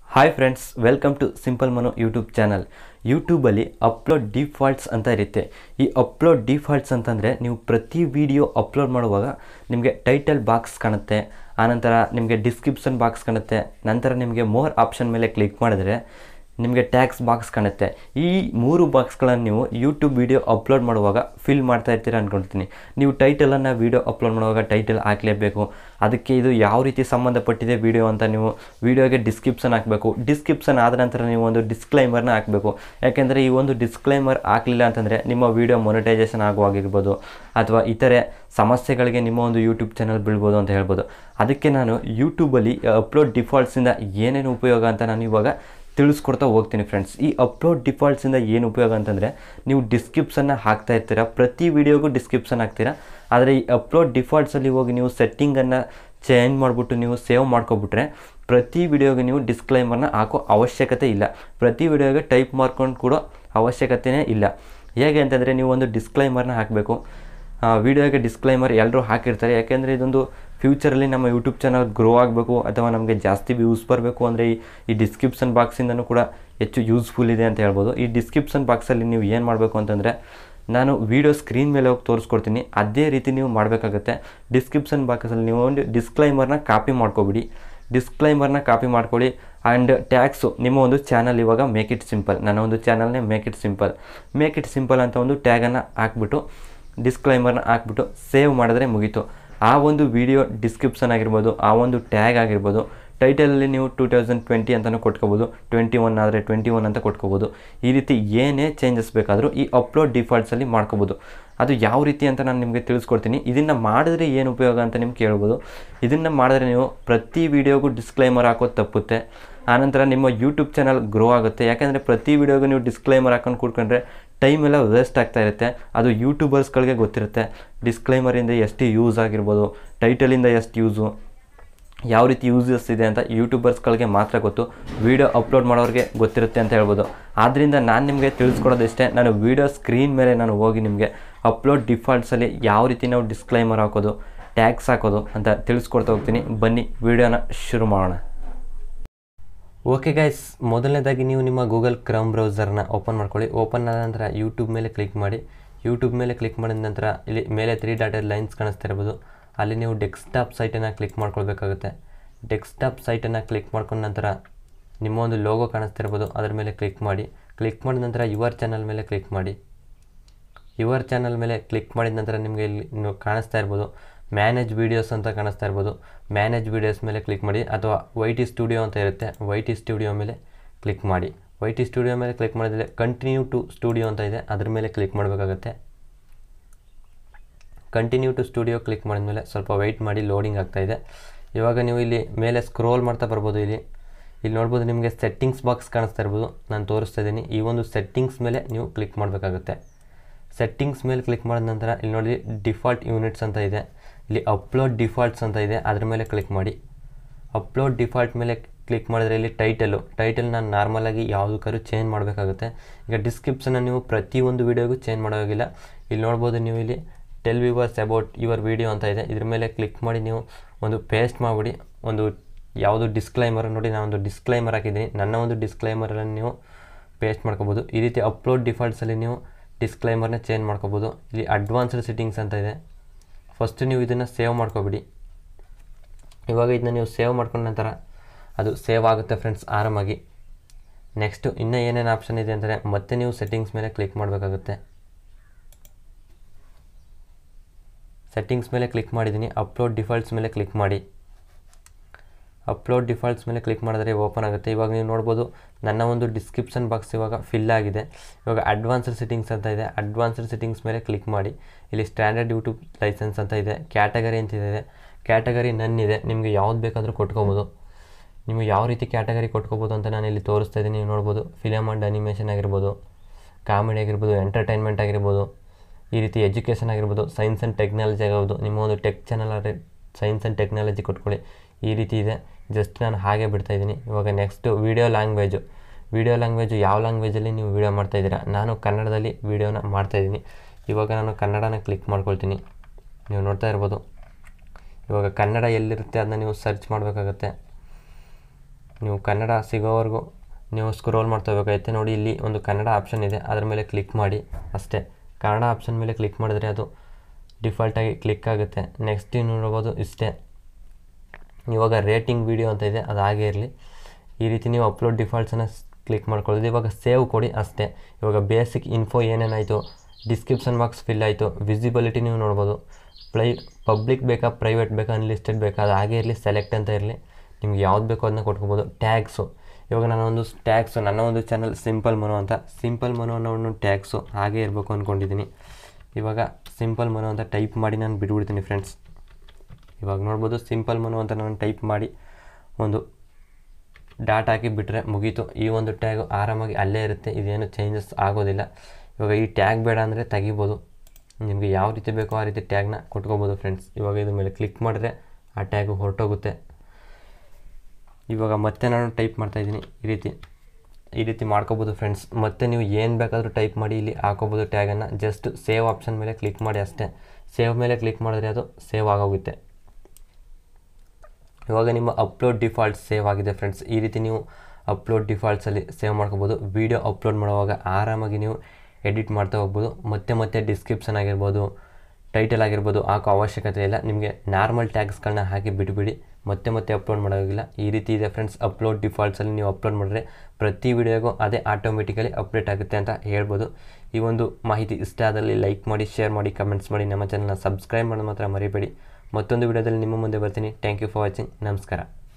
hi friends welcome to simple Manu YouTube channel ಯೂಟ್ಯೂಬಲ್ಲಿ upload defaults ಅಂತ ಇರುತ್ತೆ ಈ ಅಪ್ಲೋಡ್ ಡಿಫಾಲ್ಟ್ಸ್ ಅಂತಂದರೆ ನೀವು ಪ್ರತಿ ವಿಡಿಯೋ ಅಪ್ಲೋಡ್ ಮಾಡುವಾಗ ನಿಮಗೆ ಟೈಟಲ್ ಬಾಕ್ಸ್ ಕಾಣುತ್ತೆ ಆನಂತರ ನಿಮಗೆ ಡಿಸ್ಕ್ರಿಪ್ಷನ್ ಬಾಕ್ಸ್ ಕಾಣುತ್ತೆ ನಂತರ ನಿಮಗೆ ಮೋರ್ ಆಪ್ಷನ್ ಮೇಲೆ ಕ್ಲಿಕ್ ಮಾಡಿದ್ರೆ ನಿಮಗೆ ಟ್ಯಾಕ್ಸ್ ಬಾಕ್ಸ್ ಕಾಣುತ್ತೆ ಈ ಮೂರು ಬಾಕ್ಸ್ಗಳನ್ನು ನೀವು ಯೂಟ್ಯೂಬ್ ವೀಡಿಯೋ ಅಪ್ಲೋಡ್ ಮಾಡುವಾಗ ಫಿಲ್ ಮಾಡ್ತಾ ಇರ್ತೀರ ಅಂದ್ಕೊಳ್ತೀನಿ ನೀವು ಟೈಟಲನ್ನು ವೀಡಿಯೋ ಅಪ್ಲೋಡ್ ಮಾಡುವಾಗ ಟೈಟಲ್ ಹಾಕಲೇಬೇಕು ಅದಕ್ಕೆ ಇದು ಯಾವ ರೀತಿ ಸಂಬಂಧಪಟ್ಟಿದೆ ವೀಡಿಯೋ ಅಂತ ನೀವು ವೀಡಿಯೋಗೆ ಡಿಸ್ಕ್ರಿಪ್ಷನ್ ಹಾಕಬೇಕು ಡಿಸ್ಕ್ರಿಪ್ಷನ್ ಆದ ನಂತರ ನೀವು ಒಂದು ಡಿಸ್ಕ್ಲೈಮರ್ನ ಹಾಕಬೇಕು ಯಾಕೆಂದರೆ ಈ ಒಂದು ಡಿಸ್ಕ್ಲೈಮರ್ ಹಾಕಲಿಲ್ಲ ಅಂತಂದರೆ ನಿಮ್ಮ ವೀಡಿಯೋ ಮೊನಿಟೈಸೇಷನ್ ಆಗುವಾಗಿರ್ಬೋದು ಅಥವಾ ಇತರೆ ಸಮಸ್ಯೆಗಳಿಗೆ ನಿಮ್ಮ ಒಂದು ಯೂಟ್ಯೂಬ್ ಚಾನಲ್ ಬೀಳ್ಬೋದು ಅಂತ ಹೇಳ್ಬೋದು ಅದಕ್ಕೆ ನಾನು ಯೂಟ್ಯೂಬಲ್ಲಿ ಅಪ್ಲೋಡ್ ಡಿಫಾಲ್ಟ್ಸಿಂದ ಏನೇನು ಉಪಯೋಗ ಅಂತ ನಾನು ಇವಾಗ ತಿಳಿಸ್ಕೊಡ್ತಾ ಹೋಗ್ತೀನಿ ಫ್ರೆಂಡ್ಸ್ ಈ ಅಪ್ಲೋಡ್ ಡಿಫಾಲ್ಟ್ಸಿಂದ ಏನು ಉಪಯೋಗ ಅಂತಂದರೆ ನೀವು ಡಿಸ್ಕ್ರಿಪ್ಷನ್ನ ಹಾಕ್ತಾ ಇರ್ತೀರ ಪ್ರತಿ ವಿಡಿಯೋಗೂ ಡಿಸ್ಕ್ರಿಪ್ಷನ್ ಹಾಕ್ತೀರಾ ಆದರೆ ಈ ಅಪ್ಲೋಡ್ ಡಿಫಾಲ್ಟ್ಸಲ್ಲಿ ಹೋಗಿ ನೀವು ಸೆಟ್ಟಿಂಗನ್ನು ಚೇಂಜ್ ಮಾಡಿಬಿಟ್ಟು ನೀವು ಸೇವ್ ಮಾಡ್ಕೊಬಿಟ್ರೆ ಪ್ರತಿ ವಿಡಿಯೋಗೆ ನೀವು ಡಿಸ್ಕ್ಲೈಮರ್ನ ಹಾಕೋ ಅವಶ್ಯಕತೆ ಇಲ್ಲ ಪ್ರತಿ ವಿಡಿಯೋಗೆ ಟೈಪ್ ಮಾಡ್ಕೊಂಡು ಕೊಡೋ ಅವಶ್ಯಕತೆಯೇ ಇಲ್ಲ ಹೇಗೆ ಅಂತಂದರೆ ನೀವು ಒಂದು ಡಿಸ್ಕ್ಲೈಮರ್ನ ಹಾಕಬೇಕು ವಿಡಿಯೋಗೆ ಡಿಸ್ಕ್ಲೈಮರ್ ಎಲ್ಲರೂ ಹಾಕಿರ್ತಾರೆ ಯಾಕೆಂದರೆ ಇದೊಂದು ಫ್ಯೂಚರಲ್ಲಿ ನಮ್ಮ ಯೂಟ್ಯೂಬ್ ಚಾನಲ್ ಗ್ರೋ ಆಗಬೇಕು ಅಥವಾ ನಮಗೆ ಜಾಸ್ತಿ ವ್ಯೂಸ್ ಬರಬೇಕು ಅಂದರೆ ಈ ಈ ಡಿಸ್ಕ್ರಿಪ್ಷನ್ ಬಾಕ್ಸಿಂದನೂ ಕೂಡ ಹೆಚ್ಚು ಯೂಸ್ಫುಲ್ ಇದೆ ಅಂತ ಹೇಳ್ಬೋದು ಈ ಡಿಸ್ಕ್ರಿಪ್ಷನ್ ಬಾಕ್ಸಲ್ಲಿ ನೀವು ಏನು ಮಾಡಬೇಕು ಅಂತಂದರೆ ನಾನು ವೀಡಿಯೋ ಸ್ಕ್ರೀನ್ ಮೇಲೆ ಹೋಗಿ ತೋರಿಸ್ಕೊಡ್ತೀನಿ ಅದೇ ರೀತಿ ನೀವು ಮಾಡಬೇಕಾಗುತ್ತೆ ಡಿಸ್ಕ್ರಿಪ್ಷನ್ ಬಾಕ್ಸಲ್ಲಿ ನೀವು ಒಂದು ಡಿಸ್ಕ್ಲೈಮರ್ನ ಕಾಪಿ ಮಾಡ್ಕೊಬಿಡಿ ಡಿಸ್ಕ್ಲೈಮರ್ನ ಕಾಪಿ ಮಾಡ್ಕೊಳ್ಳಿ ಆ್ಯಂಡ್ ಟ್ಯಾಕ್ಸು ನಿಮ್ಮ ಒಂದು ಚಾನಲ್ ಇವಾಗ ಮೇಕ್ ಇಟ್ ಸಿಂಪಲ್ ನನ್ನ ಒಂದು ಚಾನಲ್ನೇ make it simple make it simple ಅಂತ ಒಂದು ಟ್ಯಾಗನ್ನು ಹಾಕ್ಬಿಟ್ಟು ಡಿಸ್ಕ್ಲೈಮರ್ನ ಹಾಕ್ಬಿಟ್ಟು ಸೇವ್ ಮಾಡಿದ್ರೆ ಮುಗೀತು ಆ ಒಂದು ವಿಡಿಯೋ ಡಿಸ್ಕ್ರಿಪ್ಷನ್ ಆಗಿರ್ಬೋದು ಆ ಒಂದು ಟ್ಯಾಗ್ ಆಗಿರ್ಬೋದು ಟೈಟಲಲ್ಲಿ ನೀವು ಟೂ ತೌಸಂಡ್ ಟ್ವೆಂಟಿ ಅಂತಲೂ ಕೊಟ್ಕೋಬೋದು ಟ್ವೆಂಟಿ ಒನ್ ಆದರೆ ಟ್ವೆಂಟಿ ಒನ್ ಅಂತ ಕೊಟ್ಕೋಬೋದು ಈ ರೀತಿ ಏನೇ ಚೇಂಜಸ್ ಬೇಕಾದರೂ ಈ ಅಪ್ಲೋಡ್ ಡಿಫಾಲ್ಟ್ಸಲ್ಲಿ ಮಾಡ್ಕೋಬೋದು ಅದು ಯಾವ ರೀತಿ ಅಂತ ನಾನು ನಿಮಗೆ ತಿಳಿಸ್ಕೊಡ್ತೀನಿ ಇದನ್ನು ಮಾಡಿದ್ರೆ ಏನು ಉಪಯೋಗ ಅಂತ ನಿಮ್ಗೆ ಕೇಳ್ಬೋದು ಇದನ್ನು ಮಾಡಿದ್ರೆ ನೀವು ಪ್ರತಿ ವಿಡಿಯೋಗೂ ಡಿಸ್ಕ್ಲೈಮರ್ ಹಾಕೋದು ತಪ್ಪುತ್ತೆ ಆನಂತರ ನಿಮ್ಮ ಯೂಟ್ಯೂಬ್ ಚಾನಲ್ ಗ್ರೋ ಆಗುತ್ತೆ ಯಾಕೆಂದರೆ ಪ್ರತಿ ವಿಡಿಯೋಗೂ ನೀವು ಡಿಸ್ಕ್ಲೈಮರ್ ಹಾಕೊಂಡು ಕೂತ್ಕೊಂಡ್ರೆ ಟೈಮ್ ಎಲ್ಲ ವೇಸ್ಟ್ ಆಗ್ತಾ ಇರುತ್ತೆ ಅದು ಯೂಟ್ಯೂಬರ್ಸ್ಗಳಿಗೆ ಗೊತ್ತಿರುತ್ತೆ ಡಿಸ್ಕ್ಲೈಮರಿಂದ ಎಷ್ಟು ಯೂಸ್ ಆಗಿರ್ಬೋದು ಟೈಟಲಿಂದ ಎಷ್ಟು ಯೂಸು ಯಾವ ರೀತಿ ಯೂಸಸ್ ಇದೆ ಅಂತ ಯೂಟ್ಯೂಬರ್ಸ್ಗಳಿಗೆ ಮಾತ್ರ ಗೊತ್ತು ವೀಡಿಯೋ ಅಪ್ಲೋಡ್ ಮಾಡೋರಿಗೆ ಗೊತ್ತಿರುತ್ತೆ ಅಂತ ಹೇಳ್ಬೋದು ಆದ್ದರಿಂದ ನಾನು ನಿಮಗೆ ತಿಳಿಸ್ಕೊಡೋದಿಷ್ಟೇ ನಾನು ವೀಡಿಯೋ ಸ್ಕ್ರೀನ್ ಮೇಲೆ ನಾನು ಹೋಗಿ ನಿಮಗೆ ಅಪ್ಲೋಡ್ ಡಿಫಾಲ್ಟ್ಸಲ್ಲಿ ಯಾವ ರೀತಿ ನಾವು ಡಿಸ್ಕ್ಲೈಮರ್ ಹಾಕೋದು ಟ್ಯಾಗ್ಸ್ ಹಾಕೋದು ಅಂತ ತಿಳಿಸ್ಕೊಡ್ತಾ ಹೋಗ್ತೀನಿ ಬನ್ನಿ ವೀಡಿಯೋನ ಶುರು ಮಾಡೋಣ ಓಕೆ ಗೈಸ್ ಮೊದಲನೇದಾಗಿ ನೀವು ನಿಮ್ಮ ಗೂಗಲ್ ಕ್ರಮ್ ಬ್ರೌಸರ್ನ ಓಪನ್ ಮಾಡ್ಕೊಳ್ಳಿ ಓಪನ್ ಆದ ನಂತರ ಯೂಟ್ಯೂಬ್ ಮೇಲೆ ಕ್ಲಿಕ್ ಮಾಡಿ ಯೂಟ್ಯೂಬ್ ಮೇಲೆ ಕ್ಲಿಕ್ ಮಾಡಿದ ನಂತರ ಇಲ್ಲಿ ಮೇಲೆ ತ್ರೀ ಡಾಟೆಡ್ ಲೈನ್ಸ್ ಕಾಣಿಸ್ತಾ ಇರ್ಬೋದು ಅಲ್ಲಿ ನೀವು ಡೆಸ್ಕ್ಟಾಪ್ ಸೈಟನ್ನು ಕ್ಲಿಕ್ ಮಾಡ್ಕೊಳ್ಬೇಕಾಗುತ್ತೆ ಡೆಸ್ಕ್ಟಾಪ್ ಸೈಟನ್ನು ಕ್ಲಿಕ್ ಮಾಡ್ಕೊಂಡ ನಂತರ ನಿಮ್ಮ ಒಂದು ಲೋಗೋ ಕಾಣಿಸ್ತಾ ಇರ್ಬೋದು ಅದರ ಮೇಲೆ ಕ್ಲಿಕ್ ಮಾಡಿ ಕ್ಲಿಕ್ ಮಾಡಿದ ನಂತರ ಯುವರ್ ಚಾನಲ್ ಮೇಲೆ ಕ್ಲಿಕ್ ಮಾಡಿ ಯುವರ್ ಚಾನಲ್ ಮೇಲೆ ಕ್ಲಿಕ್ ಮಾಡಿದ ನಂತರ ನಿಮಗೆ ಇಲ್ಲಿ ನೀವು ಕಾಣಿಸ್ತಾ ಇರ್ಬೋದು ಮ್ಯಾನೇಜ್ ವೀಡಿಯೋಸ್ ಅಂತ ಕಾಣಿಸ್ತಾ ಇರ್ಬೋದು ಮ್ಯಾನೇಜ್ ವೀಡಿಯೋಸ್ ಮೇಲೆ ಕ್ಲಿಕ್ ಮಾಡಿ ಅಥವಾ ವೈ ಟಿ ಸ್ಟುಡಿಯೋ ಅಂತ ಇರುತ್ತೆ ವೈ ಟಿ ಸ್ಟುಡಿಯೋ ಮೇಲೆ ಕ್ಲಿಕ್ ಮಾಡಿ ವೈ ಟಿ ಸ್ಟುಡಿಯೋ ಮೇಲೆ ಕ್ಲಿಕ್ ಮಾಡಿದರೆ ಕಂಟಿನ್ಯೂ ಟು ಸ್ಟುಡಿಯೋ ಅಂತ ಇದೆ ಅದ್ರ ಮೇಲೆ ಕ್ಲಿಕ್ ಮಾಡಬೇಕಾಗತ್ತೆ ಕಂಟಿನ್ಯೂ ಟು ಸ್ಟುಡಿಯೋ ಕ್ಲಿಕ್ ಮಾಡಿದ್ಮೇಲೆ ಸ್ವಲ್ಪ ವೆಯ್ಟ್ ಮಾಡಿ ಲೋಡಿಂಗ್ ಆಗ್ತಾಯಿದೆ ಇವಾಗ ನೀವು ಇಲ್ಲಿ ಮೇಲೆ ಸ್ಕ್ರೋಲ್ ಮಾಡ್ತಾ ಬರ್ಬೋದು ಇಲ್ಲಿ ಇಲ್ಲಿ ನೋಡ್ಬೋದು ನಿಮಗೆ ಸೆಟ್ಟಿಂಗ್ಸ್ ಬಾಕ್ಸ್ ಕಾಣಿಸ್ತಾ ಇರ್ಬೋದು ನಾನು ತೋರಿಸ್ತಾ ಇದ್ದೀನಿ ಈ ಒಂದು ಸೆಟ್ಟಿಂಗ್ಸ್ ಮೇಲೆ ನೀವು ಕ್ಲಿಕ್ ಮಾಡಬೇಕಾಗುತ್ತೆ ಸೆಟ್ಟಿಂಗ್ಸ್ ಮೇಲೆ ಕ್ಲಿಕ್ ಮಾಡಿದ ನಂತರ ಇಲ್ಲಿ ನೋಡಿ ಡಿಫಾಲ್ಟ್ ಯೂನಿಟ್ಸ್ ಅಂತ ಇದೆ ಇಲ್ಲಿ ಅಪ್ಲೋಡ್ ಡಿಫಾಲ್ಟ್ಸ್ ಅಂತ ಇದೆ ಅದ್ರ ಮೇಲೆ ಕ್ಲಿಕ್ ಮಾಡಿ ಅಪ್ಲೋಡ್ ಡಿಫಾಲ್ಟ್ ಮೇಲೆ ಕ್ಲಿಕ್ ಮಾಡಿದ್ರೆ ಇಲ್ಲಿ ಟೈಟಲು ಟೈಟಲ್ ನಾನು ನಾರ್ಮಲಾಗಿ ಯಾವುದಕ್ಕಾದ್ರೂ ಚೇಂಜ್ ಮಾಡಬೇಕಾಗುತ್ತೆ ಈಗ ಡಿಸ್ಕ್ರಿಪ್ಷನ್ನ ನೀವು ಪ್ರತಿಯೊಂದು ವೀಡಿಯೋಗೂ ಚೇಂಜ್ ಮಾಡೋಗಿಲ್ಲ ಇಲ್ಲಿ ನೋಡ್ಬೋದು ನೀವು ಇಲ್ಲಿ tell viewers about your video ಅಂತ ಇದೆ ಇದ್ರ ಮೇಲೆ ಕ್ಲಿಕ್ ಮಾಡಿ ನೀವು ಒಂದು ಪೇಸ್ಟ್ ಮಾಡಿಬಿಡಿ ಒಂದು ಯಾವುದು ಡಿಸ್ಕ್ಲೈಮರ್ ನೋಡಿ ನಾನು ಒಂದು ಡಿಸ್ಕ್ಲೈಮರ್ ಹಾಕಿದ್ದೀನಿ ನನ್ನ ಒಂದು ಡಿಸ್ಕ್ಲೈಮರನ್ನು ನೀವು ಪೇಸ್ಟ್ ಮಾಡ್ಕೋಬೋದು ಈ ರೀತಿ ಅಪ್ಲೋಡ್ ಡಿಫಾಲ್ಟ್ಸಲ್ಲಿ ನೀವು ಡಿಸ್ಕ್ಲೈಮರ್ನ ಚೇಂಜ್ ಮಾಡ್ಕೋಬೋದು ಇಲ್ಲಿ ಅಡ್ವಾನ್ಸ್ಡ್ ಸೆಟ್ಟಿಂಗ್ಸ್ ಅಂತ ಇದೆ ಫಸ್ಟ್ ನೀವು ಇದನ್ನು ಸೇವ್ ಮಾಡ್ಕೊಬಿಡಿ ಇವಾಗ ಇದನ್ನ ನೀವು ಸೇವ್ ಮಾಡ್ಕೊಂಡ ನಂತರ ಅದು ಸೇವ್ ಆಗುತ್ತೆ ಫ್ರೆಂಡ್ಸ್ ಆರಾಮಾಗಿ ನೆಕ್ಸ್ಟು ಇನ್ನೂ ಏನೇನು ಆಪ್ಷನ್ ಇದೆ ಅಂದರೆ ಮತ್ತೆ ನೀವು ಸೆಟ್ಟಿಂಗ್ಸ್ ಮೇಲೆ ಕ್ಲಿಕ್ ಮಾಡಬೇಕಾಗುತ್ತೆ ಸೆಟ್ಟಿಂಗ್ಸ್ ಮೇಲೆ ಕ್ಲಿಕ್ ಮಾಡಿದ್ದೀನಿ ಅಪ್ಲೋಡ್ ಡಿಫಾಲ್ಟ್ಸ್ ಮೇಲೆ ಕ್ಲಿಕ್ ಮಾಡಿ ಅಪ್ಲೋಡ್ ಡಿಫಾಲ್ಟ್ಸ್ ಮೇಲೆ ಕ್ಲಿಕ್ ಮಾಡಿದ್ರೆ ಓಪನ್ ಆಗುತ್ತೆ ಇವಾಗ ನೀವು ನೋಡ್ಬೋದು ನನ್ನ ಒಂದು ಡಿಸ್ಕ್ರಿಪ್ಷನ್ ಬಾಕ್ಸ್ ಇವಾಗ ಫಿಲ್ ಆಗಿದೆ ಇವಾಗ ಅಡ್ವಾನ್ಸ್ಡ್ ಸೆಟ್ಟಿಂಗ್ಸ್ ಅಂತ ಇದೆ ಅಡ್ವಾನ್ಸ್ಡ್ ಸೆಟ್ಟಿಂಗ್ಸ್ ಮೇಲೆ ಕ್ಲಿಕ್ ಮಾಡಿ ಇಲ್ಲಿ ಸ್ಟ್ಯಾಂಡರ್ಡ್ ಯೂಟ್ಯೂಬ್ ಲೈಸೆನ್ಸ್ ಅಂತ ಇದೆ ಕ್ಯಾಟಗರಿ ಅಂತ ಇದೆ ಕ್ಯಾಟಗರಿ ನನ್ನಿದೆ ನಿಮಗೆ ಯಾವ್ದು ಬೇಕಾದರೂ ಕೊಟ್ಕೋಬೋದು ನೀವು ಯಾವ ರೀತಿ ಕ್ಯಾಟಗರಿ ಕೊಟ್ಕೋಬೋದು ಅಂತ ನಾನು ಇಲ್ಲಿ ತೋರಿಸ್ತಾ ಇದ್ದೀನಿ ನೀವು ನೋಡ್ಬೋದು ಫಿಲಮ್ ಆ್ಯಂಡ್ ಅನಿಮೇಷನ್ ಆಗಿರ್ಬೋದು ಕಾಮಿಡಿ ಆಗಿರ್ಬೋದು ಎಂಟರ್ಟೈನ್ಮೆಂಟ್ ಆಗಿರ್ಬೋದು ಈ ರೀತಿ ಎಜುಕೇಷನ್ ಆಗಿರ್ಬೋದು ಸೈನ್ಸ್ ಆ್ಯಂಡ್ ಟೆಕ್ನಾಲಜಿ ಆಗಿರ್ಬೋದು ನಿಮ್ಮ ಒಂದು ಟೆಕ್ ಚಾನಲ್ ಆದರೆ ಸೈನ್ಸ್ ಆ್ಯಂಡ್ ಟೆಕ್ನಾಲಜಿ ಕೊಟ್ಕೊಳ್ಳಿ ಈ ರೀತಿ ಇದೆ ಜಸ್ಟ್ ನಾನು ಹಾಗೆ ಬಿಡ್ತಾ ಇದ್ದೀನಿ ಇವಾಗ next video language video language ಯಾವ ಲ್ಯಾಂಗ್ವೇಜಲ್ಲಿ ನೀವು ವೀಡಿಯೋ ಮಾಡ್ತಾಯಿದ್ದೀರಾ ನಾನು ಕನ್ನಡದಲ್ಲಿ ವೀಡಿಯೋನ ಮಾಡ್ತಾಯಿದ್ದೀನಿ ಇವಾಗ ನಾನು ಕನ್ನಡನ ಕ್ಲಿಕ್ ಮಾಡ್ಕೊಳ್ತೀನಿ ನೀವು ನೋಡ್ತಾ ಇರ್ಬೋದು ಇವಾಗ ಕನ್ನಡ ಎಲ್ಲಿರುತ್ತೆ ಅದನ್ನ ನೀವು ಸರ್ಚ್ ಮಾಡಬೇಕಾಗತ್ತೆ ನೀವು ಕನ್ನಡ ಸಿಗೋವರೆಗೂ ನೀವು ಸ್ಕ್ರೋಲ್ ಮಾಡ್ತಾ ಹೋಗಬೇಕಾಗುತ್ತೆ ನೋಡಿ ಇಲ್ಲಿ ಒಂದು ಕನ್ನಡ ಆಪ್ಷನ್ ಇದೆ ಅದರ ಮೇಲೆ ಕ್ಲಿಕ್ ಮಾಡಿ ಅಷ್ಟೇ ಕನ್ನಡ ಆಪ್ಷನ್ ಮೇಲೆ ಕ್ಲಿಕ್ ಮಾಡಿದ್ರೆ ಅದು ಡಿಫಾಲ್ಟಾಗಿ ಕ್ಲಿಕ್ ಆಗುತ್ತೆ ನೆಕ್ಸ್ಟ್ ನೀವು ನೋಡ್ಬೋದು ಇಷ್ಟೇ ಇವಾಗ ರೇಟಿಂಗ್ ವಿಡಿಯೋ ಅಂತ ಇದೆ ಅದು ಹಾಗೆ ಇರಲಿ ಈ ರೀತಿ ನೀವು ಅಪ್ಲೋಡ್ ಡಿಫಾಲ್ಟ್ಸನ್ನು ಕ್ಲಿಕ್ ಮಾಡ್ಕೊಳ್ಳೋದು ಇವಾಗ ಸೇವ್ ಕೊಡಿ ಅಷ್ಟೇ ಇವಾಗ ಬೇಸಿಕ್ ಇನ್ಫೋ ಏನೇನಾಯಿತು ಡಿಸ್ಕ್ರಿಪ್ಷನ್ ಬಾಕ್ಸ್ ಫಿಲ್ ಆಯಿತು ವಿಸಿಬಿಲಿಟಿ ನೀವು ನೋಡ್ಬೋದು ಪ್ರೈ ಪಬ್ಲಿಕ್ ಬೇಕಾ ಪ್ರೈವೇಟ್ ಬೇಕಾ ಅನ್ಲಿಸ್ಟೆಡ್ ಬೇಕಾ ಅದು ಹಾಗೆ ಇರಲಿ ಸೆಲೆಕ್ಟ್ ಅಂತ ಇರಲಿ ನಿಮ್ಗೆ ಯಾವ್ದು ಬೇಕೋ ಅದನ್ನ ಕೊಟ್ಕೋಬೋದು ಟ್ಯಾಗ್ಸು ಇವಾಗ ನನ್ನ ಒಂದು ಟ್ಯಾಗ್ಸು ನನ್ನ ಒಂದು ಚಾನಲ್ ಸಿಂಪಲ್ ಮನೋ ಅಂತ ಸಿಂಪಲ್ ಮನೋ ಅನ್ನೋ ಒಂದು ಟ್ಯಾಗ್ಸು ಹಾಗೆ ಇರಬೇಕು ಅಂದ್ಕೊಂಡಿದ್ದೀನಿ ಇವಾಗ ಸಿಂಪಲ್ ಮನೋ ಅಂತ ಟೈಪ್ ಮಾಡಿ ನಾನು ಬಿಟ್ಬಿಡ್ತೀನಿ ಫ್ರೆಂಡ್ಸ್ ಇವಾಗ ನೋಡ್ಬೋದು ಸಿಂಪಲ್ ಮನೋ ಅಂತ ನಾನು ಟೈಪ್ ಮಾಡಿ ಒಂದು ಡಾಟ್ ಹಾಕಿ ಬಿಟ್ಟರೆ ಮುಗೀತು ಈ ಒಂದು ಟ್ಯಾಗು ಆರಾಮಾಗಿ ಅಲ್ಲೇ ಇರುತ್ತೆ ಇದೇನು ಚೇಂಜಸ್ ಆಗೋದಿಲ್ಲ ಇವಾಗ ಈ ಟ್ಯಾಗ್ ಬೇಡ ಅಂದರೆ ತೆಗಿಬೋದು ನಿಮಗೆ ಯಾವ ರೀತಿ ಬೇಕೋ ಆ ರೀತಿ ಟ್ಯಾಗ್ನ ಕೊಟ್ಕೋಬೋದು ಫ್ರೆಂಡ್ಸ್ ಇವಾಗ ಇದ್ರ ಮೇಲೆ ಕ್ಲಿಕ್ ಮಾಡಿದ್ರೆ ಆ ಟ್ಯಾಗು ಹೊರಟೋಗುತ್ತೆ ಇವಾಗ ಮತ್ತೆ ನಾನು ಟೈಪ್ ಮಾಡ್ತಾಯಿದ್ದೀನಿ ಈ ರೀತಿ ಈ ರೀತಿ ಮಾಡ್ಕೋಬೋದು ಫ್ರೆಂಡ್ಸ್ ಮತ್ತೆ ನೀವು ಏನು ಬೇಕಾದರೂ ಟೈಪ್ ಮಾಡಿ ಇಲ್ಲಿ ಹಾಕೋಬೋದು ಟ್ಯಾಗನ್ನು ಜಸ್ಟ್ ಸೇವ್ ಆಪ್ಷನ್ ಮೇಲೆ ಕ್ಲಿಕ್ ಮಾಡಿ ಅಷ್ಟೇ ಸೇವ್ ಮೇಲೆ ಕ್ಲಿಕ್ ಮಾಡಿದ್ರೆ ಅದು ಸೇವ್ ಆಗೋಗುತ್ತೆ ಇವಾಗ ನಿಮ್ಮ ಅಪ್ಲೋಡ್ ಡಿಫಾಲ್ಟ್ ಸೇವ್ ಆಗಿದೆ ಫ್ರೆಂಡ್ಸ್ ಈ ರೀತಿ ನೀವು ಅಪ್ಲೋಡ್ ಡಿಫಾಲ್ಟ್ಸಲ್ಲಿ ಸೇವ್ ಮಾಡ್ಕೋಬೋದು ವೀಡಿಯೋ ಅಪ್ಲೋಡ್ ಮಾಡುವಾಗ ಆರಾಮಾಗಿ ನೀವು ಎಡಿಟ್ ಮಾಡ್ತಾ ಹೋಗ್ಬೋದು ಮತ್ತೆ ಮತ್ತೆ ಡಿಸ್ಕ್ರಿಪ್ಷನ್ ಆಗಿರ್ಬೋದು ಟೈಟಲ್ ಆಗಿರ್ಬೋದು ಹಾಕೋ ಅವಶ್ಯಕತೆ ಇಲ್ಲ ನಿಮಗೆ ನಾರ್ಮಲ್ ಟ್ಯಾಗ್ಸ್ಗಳನ್ನ ಹಾಕಿ ಬಿಟ್ಬಿಡಿ ಮತ್ತೆ ಮತ್ತೆ ಅಪ್ಲೋಡ್ ಮಾಡೋಗಿಲ್ಲ ಈ ರೀತಿ ಇದೆ ಫ್ರೆಂಡ್ಸ್ ಅಪ್ಲೋಡ್ ಡಿಫಾಲ್ಟ್ಸಲ್ಲಿ ನೀವು ಅಪ್ಲೋಡ್ ಮಾಡಿದ್ರೆ ಪ್ರತಿ ವಿಡಿಯೋಗೂ ಅದೇ ಆಟೋಮೆಟಿಕಲಿ ಅಪ್ಡೇಟ್ ಆಗುತ್ತೆ ಅಂತ ಹೇಳ್ಬೋದು ಈ ಒಂದು ಮಾಹಿತಿ ಇಷ್ಟ ಆದಲ್ಲಿ ಲೈಕ್ ಮಾಡಿ ಶೇರ್ ಮಾಡಿ ಕಮೆಂಟ್ಸ್ ಮಾಡಿ ನಮ್ಮ ಚಾನಲ್ನ ಸಬ್ಸ್ಕ್ರೈಬ್ ಮಾಡೋದು ಮಾತ್ರ ಮರಿಬೇಡಿ ಮತ್ತೊಂದು ವಿಡಿಯೋದಲ್ಲಿ ನಿಮ್ಮ ಮುಂದೆ ಬರ್ತೀನಿ ಥ್ಯಾಂಕ್ ಯು ಫಾರ್ ವಾಚಿಂಗ್ ನಮಸ್ಕಾರ